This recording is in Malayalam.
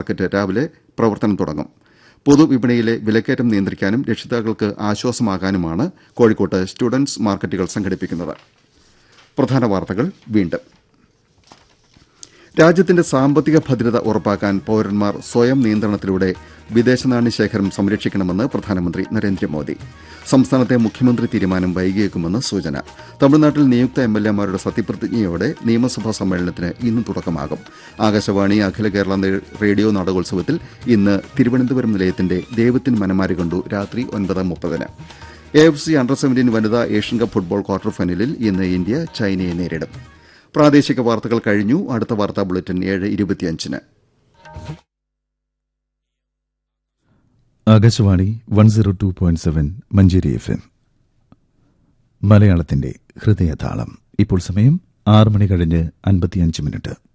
മാർക്കറ്റ് രാവിലെ പ്രവർത്തനം തുടങ്ങും പൊതുവിപണിയിലെ വിലക്കയറ്റം നിയന്ത്രിക്കാനും രക്ഷിതാക്കൾക്ക് ആശ്വാസമാകാനുമാണ് കോഴിക്കോട്ട് സ്റ്റുഡന്റ്സ് മാർക്കറ്റുകൾ സംഘടിപ്പിക്കുന്നത് പ്രധാന വാർത്തകൾ വീണ്ടും രാജ്യത്തിന്റെ സാമ്പത്തിക ഭദ്രത ഉറപ്പാക്കാൻ പൌരന്മാർ സ്വയം നിയന്ത്രണത്തിലൂടെ വിദേശനാണ്യ ശേഖരം സംരക്ഷിക്കണമെന്ന് പ്രധാനമന്ത്രി നരേന്ദ്രമോദി സംസ്ഥാനത്തെ മുഖ്യമന്ത്രി തീരുമാനം വൈകിയേക്കുമെന്ന് സൂചന തമിഴ്നാട്ടിൽ നിയുക്ത എംഎൽഎമാരുടെ സത്യപ്രതിജ്ഞയോടെ നിയമസഭാ സമ്മേളനത്തിന് ഇന്ന് തുടക്കമാകും ആകാശവാണി അഖില കേരള റേഡിയോ നാടകോത്സവത്തിൽ ഇന്ന് തിരുവനന്തപുരം നിലയത്തിന്റെ ദൈവത്തിൻ മനമാരി കണ്ടു രാത്രി ഒൻപത് മുപ്പതിന് A F C under seventeen വനിതാ ഏഷ്യൻ കപ്പ് ഫുട്ബോൾ ക്വാർട്ടർ ഫൈനലിൽ ഇന്ന് ഇന്ത്യ ചൈനയെ നേരിടും പ്രാദേശിക വാർത്തകൾ കഴിഞ്ഞു അടുത്ത വാർത്താ ബുള്ളറ്റിൻ ഏഴ് ഇരുപത്തിയഞ്ചിന് Akashvani one zero two point seven Manjeri F M മലയാളത്തിന്റെ ഹൃദയതാളം ഇപ്പോൾ സമയം ആറ് മണി കഴിഞ്ഞ് അൻപത്തിയഞ്ച് മിനിറ്റ്